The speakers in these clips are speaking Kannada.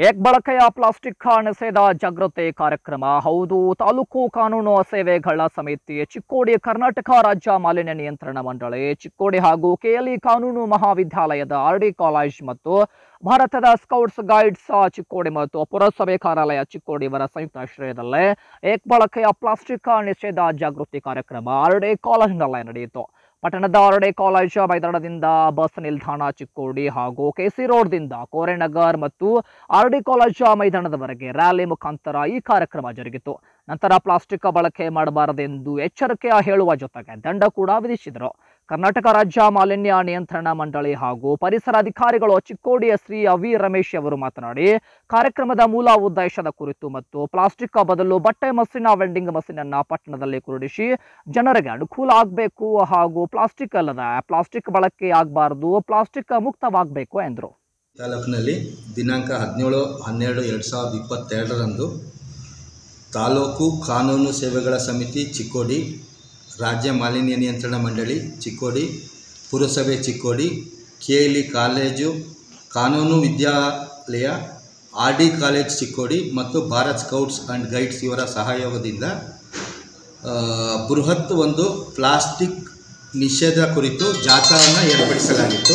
ಏಕ್ ಬಳಕೆಯ ಪ್ಲಾಸ್ಟಿಕ್ ನಿಷೇಧ ಜಾಗೃತಿ ಕಾರ್ಯಕ್ರಮ ಹೌದು ತಾಲೂಕು ಕಾನೂನು ಸೇವೆಗಳ ಸಮಿತಿ ಚಿಕ್ಕೋಡಿ ಕರ್ನಾಟಕ ರಾಜ್ಯ ಮಾಲಿನ್ಯ ನಿಯಂತ್ರಣ ಮಂಡಳಿ ಚಿಕ್ಕೋಡಿ ಹಾಗೂ ಕೆಎಲ್ಇ ಕಾನೂನು ಮಹಾವಿದ್ಯಾಲಯದ ಆರ್ಡಿ ಕಾಲೇಜ್ ಮತ್ತು ಭಾರತದ ಸ್ಕೌಟ್ಸ್ ಗೈಡ್ಸ್ ಚಿಕ್ಕೋಡಿ ಮತ್ತು ಪುರಸಭೆ ಕಾರ್ಯಾಲಯ ಚಿಕ್ಕೋಡಿ ಇವರ ಸಂಯುಕ್ತ ಆಶ್ರಯದಲ್ಲೇ ಏಕ್ ಬಳಕೆಯ ಪ್ಲಾಸ್ಟಿಕ್ ನಿಷೇಧ ಜಾಗೃತಿ ಕಾರ್ಯಕ್ರಮ ಆರ್ಡಿ ಕಾಲೇಜ್ನಲ್ಲೇ ನಡೆಯಿತು ಪಟ್ಟಣದ ಆರ್ಡೆ ಕಾಲೇಜ್ ಮೈದಾನದಿಂದ ಬಸ್ ನಿಲ್ದಾಣ ಚಿಕ್ಕೋಡಿ ಹಾಗೂ ಕೆಸಿ ರೋಡ್ದಿಂದ ಕೋರೆನಗರ್ ಮತ್ತು ಆರ್ಡಿ ಕಾಲೇಜ್ ಮೈದಾನದವರೆಗೆ ರ್ಯಾಲಿ ಮುಖಾಂತರ ಈ ಕಾರ್ಯಕ್ರಮ ಜರುಗಿತು ನಂತರ ಪ್ಲಾಸ್ಟಿಕ್ ಬಳಕೆ ಮಾಡಬಾರದೆಂದು ಎಚ್ಚರಿಕೆ ಹೇಳುವ ಜೊತೆಗೆ ದಂಡ ಕೂಡ ವಿಧಿಸಿದರು ಕರ್ನಾಟಕ ರಾಜ್ಯ ಮಾಲಿನ್ಯ ನಿಯಂತ್ರಣ ಮಂಡಳಿ ಹಾಗೂ ಪರಿಸರ ಅಧಿಕಾರಿಗಳು ಚಿಕ್ಕೋಡಿಯ ಶ್ರೀ ಅವಿ ರಮೇಶ್ ಅವರು ಮಾತನಾಡಿ ಕಾರ್ಯಕ್ರಮದ ಮೂಲ ಉದ್ದೇಶದ ಕುರಿತು ಮತ್ತು ಪ್ಲಾಸ್ಟಿಕ್ ಬದಲು ಬಟ್ಟೆ ಮಸಿನ ವೆಂಡಿಂಗ್ ಮಷೀನ್ ಅನ್ನ ಪಟ್ಟಣದಲ್ಲಿ ಕುರುಡಿಸಿ ಜನರಿಗೆ ಅನುಕೂಲ ಆಗಬೇಕು ಹಾಗೂ ಪ್ಲಾಸ್ಟಿಕ್ ಅಲ್ಲದ ಪ್ಲಾಸ್ಟಿಕ್ ಬಳಕೆ ಆಗಬಾರದು ಪ್ಲಾಸ್ಟಿಕ್ ಮುಕ್ತವಾಗಬೇಕು ಎಂದರು ತಾಲೂಕಿನಲ್ಲಿ ದಿನಾಂಕ ಹದಿನೇಳು ಹನ್ನೆರಡು ಎರಡು ಸಾವಿರದ ಇಪ್ಪತ್ತೆರಡರಂದು ತಾಲೂಕು ಕಾನೂನು ಸೇವೆಗಳ ಸಮಿತಿ ಚಿಕ್ಕೋಡಿ ರಾಜ್ಯ ಮಾಲಿನ್ಯ ನಿಯಂತ್ರಣ ಮಂಡಳಿ ಚಿಕ್ಕೋಡಿ ಪುರಸಭೆ Chikkodi K L E college ಕಾನೂನು ವಿದ್ಯಾಲಯ ಆರ್ ಡಿ ಕಾಲೇಜ್ ಚಿಕ್ಕೋಡಿ ಮತ್ತು ಭಾರತ್ ಸ್ಕೌಟ್ಸ್ ಆ್ಯಂಡ್ ಗೈಡ್ಸ್ ಇವರ ಸಹಯೋಗದಿಂದ ಆ, ಬೃಹತ್ ಒಂದು ಪ್ಲಾಸ್ಟಿಕ್ ನಿಷೇಧ ಕುರಿತು ಜಾಥಾವನ್ನು ಏರ್ಪಡಿಸಲಾಗಿತ್ತು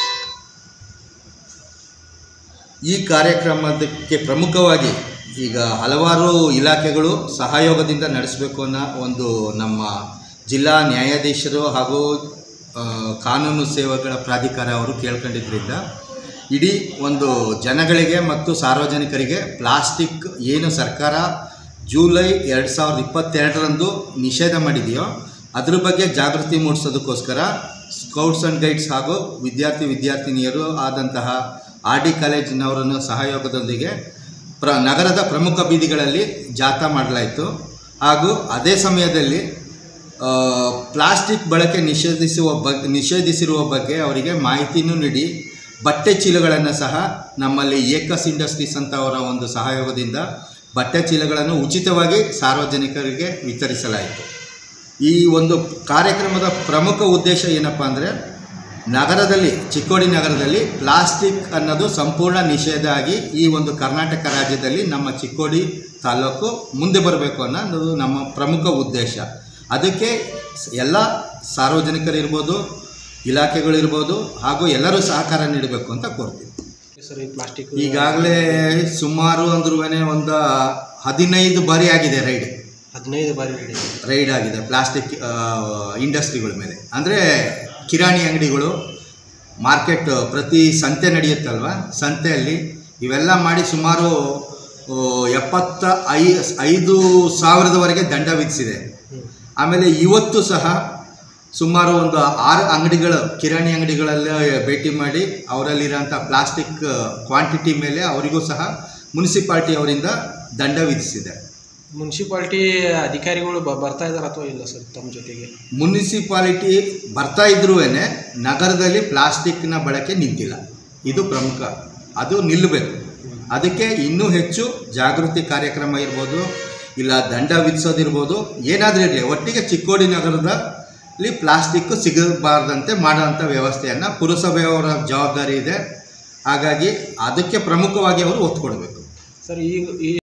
ಈ ಕಾರ್ಯಕ್ರಮದಕ್ಕೆ ಪ್ರಮುಖವಾಗಿ ಈಗ ಹಲವಾರು ಇಲಾಖೆಗಳು ಸಹಯೋಗದಿಂದ ನಡೆಸಬೇಕು ಅನ್ನೋ ಒಂದು ನಮ್ಮ ಜಿಲ್ಲಾ ನ್ಯಾಯಾಧೀಶರು ಹಾಗೂ ಆ, ಕಾನೂನು ಸೇವೆಗಳ ಪ್ರಾಧಿಕಾರ ಅವರು ಕೇಳ್ಕೊಂಡಿದ್ದರಿಂದ ಇಡೀ ಒಂದು ಜನಗಳಿಗೆ ಮತ್ತು ಸಾರ್ವಜನಿಕರಿಗೆ ಪ್ಲಾಸ್ಟಿಕ್ ಏನು ಸರ್ಕಾರ ಜೂಲೈ ಎರಡು ಸಾವಿರದ ಇಪ್ಪತ್ತೆರಡರಂದು ನಿಷೇಧ ಮಾಡಿದೆಯೋ ಅದ್ರ ಬಗ್ಗೆ ಜಾಗೃತಿ ಮೂಡಿಸೋದಕ್ಕೋಸ್ಕರ ಸ್ಕೌಟ್ಸ್ ಆ್ಯಂಡ್ ಗೈಡ್ಸ್ ಹಾಗೂ ವಿದ್ಯಾರ್ಥಿ ವಿದ್ಯಾರ್ಥಿನಿಯರು ಆದಂತಹ ಆರ್ ಡಿ ಕಾಲೇಜಿನವರನ್ನು ಸಹಯೋಗದೊಂದಿಗೆ ಪ್ರ ನಗರದ ಪ್ರಮುಖ ಬೀದಿಗಳಲ್ಲಿ ಜಾಥಾ ಮಾಡಲಾಯಿತು ಹಾಗೂ ಅದೇ ಸಮಯದಲ್ಲಿ ಆ, ಪ್ಲಾಸ್ಟಿಕ್ ಬಳಕೆ ನಿಷೇಧಿಸುವ ಬಗ್ಗೆ ನಿಷೇಧಿಸಿರುವ ಬಗ್ಗೆ ಅವರಿಗೆ ಮಾಹಿತಿನೂ ನೀಡಿ ಬಟ್ಟೆ ಚೀಲಗಳನ್ನು ಸಹ ನಮ್ಮಲ್ಲಿ ಏಕಸ್ ಇಂಡಸ್ಟ್ರೀಸ್ ಅಂತ ಅವರ ಒಂದು ಸಹಯೋಗದಿಂದ ಬಟ್ಟೆ ಚೀಲಗಳನ್ನು ಉಚಿತವಾಗಿ ಸಾರ್ವಜನಿಕರಿಗೆ ವಿತರಿಸಲಾಯಿತು ಈ ಒಂದು ಕಾರ್ಯಕ್ರಮದ ಪ್ರಮುಖ ಉದ್ದೇಶ ಏನಪ್ಪ ಅಂದರೆ ನಗರದಲ್ಲಿ ಚಿಕ್ಕೋಡಿ ನಗರದಲ್ಲಿ ಪ್ಲಾಸ್ಟಿಕ್ ಅನ್ನೋದು ಸಂಪೂರ್ಣ ನಿಷೇಧ ಆಗಿ ಈ ಒಂದು ಕರ್ನಾಟಕ ರಾಜ್ಯದಲ್ಲಿ ನಮ್ಮ ಚಿಕ್ಕೋಡಿ ತಾಲೂಕು ಮುಂದೆ ಬರಬೇಕು ಅನ್ನೋದು ನಮ್ಮ ಪ್ರಮುಖ ಉದ್ದೇಶ ಅದಕ್ಕೆ ಸ್- ಎಲ್ಲ ಸಾರ್ವಜನಿಕರಿರ್ಬೋದು ಇಲಾಖೆಗಳಿರ್ಬೋದು ಹಾಗೂ ಎಲ್ಲರೂ ಸಹಕಾರ ನೀಡಬೇಕು ಅಂತ ಕೋರ್ತೀವಿ ಸರ್ ಈ ಪ್ಲಾಸ್ಟಿಕ್ ಈಗಾಗಲೇ ಸುಮಾರು ಅಂದ್ರೂ ಒಂದು ಹದಿನೈದು ಬಾರಿ ಆಗಿದೆ ರೈಡ್ ಹದಿನೈದು ಬಾರಿ ಹಿಡಿ ರೈಡ್ ಆಗಿದೆ ಪ್ಲಾಸ್ಟಿಕ್ ಇಂಡಸ್ಟ್ರಿಗಳ ಮೇಲೆ ಅಂದರೆ ಕಿರಾಣಿ ಅಂಗಡಿಗಳು ಮಾರ್ಕೆಟ್ ಪ್ರತಿ ಸಂತೆ ನಡೆಯುತ್ತಲ್ವ ಸಂತೆಯಲ್ಲಿ ಇವೆಲ್ಲ ಮಾಡಿ ಸುಮಾರು ಆ, ಎಪ್ಪತ್ತ ಐ ಐದು ಸಾವಿರದವರೆಗೆ ದಂಡ ವಿಧಿಸಿದೆ ಆಮೇಲೆ ಇವತ್ತು ಸಹ ಸುಮಾರು ಒಂದು ಆರು ಅಂಗಡಿಗಳು ಕಿರಾಣಿ ಅಂಗಡಿಗಳಲ್ಲಿ ಭೇಟಿ ಮಾಡಿ ಅವರಲ್ಲಿರೋಂಥ ಪ್ಲಾಸ್ಟಿಕ್ ಕ್ವಾಂಟಿಟಿ ಮೇಲೆ ಅವರಿಗೂ ಸಹ ಮುನ್ಸಿಪಾಲ್ಟಿ ಅವರಿಂದ ದಂಡ ವಿಧಿಸಿದೆ ಮುನ್ಸಿಪಾಲ್ಟಿ ಅಧಿಕಾರಿಗಳು ಬ- ಬರ್ತಾ ಇದಾರೆ ಅಥವಾ ಇಲ್ಲ ಸರ್ ತಮ್ಮ ಜೊತೆಗೆ ಮುನ್ಸಿಪಾಲಿಟಿ ಬರ್ತಾ ಇದ್ರೂ ನಗರದಲ್ಲಿ ಪ್ಲಾಸ್ಟಿಕ್ನ ಬಳಕೆ ನಿಂತಿಲ್ಲ ಇದು ಪ್ರಮುಖ ಅದು ನಿಲ್ಲಬೇಕು ಅದಕ್ಕೆ ಇನ್ನೂ ಹೆಚ್ಚು ಜಾಗೃತಿ ಕಾರ್ಯಕ್ರಮ ಇರ್ಬೋದು ಇಲ್ಲ ದಂಡ ವಿಧಿಸೋದಿರ್ಬೋದು ಏನಾದರೂ ಇರಲಿ ಒಟ್ಟಿಗೆ ಚಿಕ್ಕೋಡಿ ನಗರದಲ್ಲಿ ಪ್ಲಾಸ್ಟಿಕ್ ಸಿಗಬಾರ್ದಂತೆ ಮಾಡೋಂಥ ವ್ಯವಸ್ಥೆಯನ್ನು ಪುರಸಭೆಯವರ ಜವಾಬ್ದಾರಿ ಇದೆ ಹಾಗಾಗಿ ಅದಕ್ಕೆ ಪ್ರಮುಖವಾಗಿ ಅವರು ಒತ್ತು ಕೊಡಬೇಕು ಸರ್ ಈಗ ಈ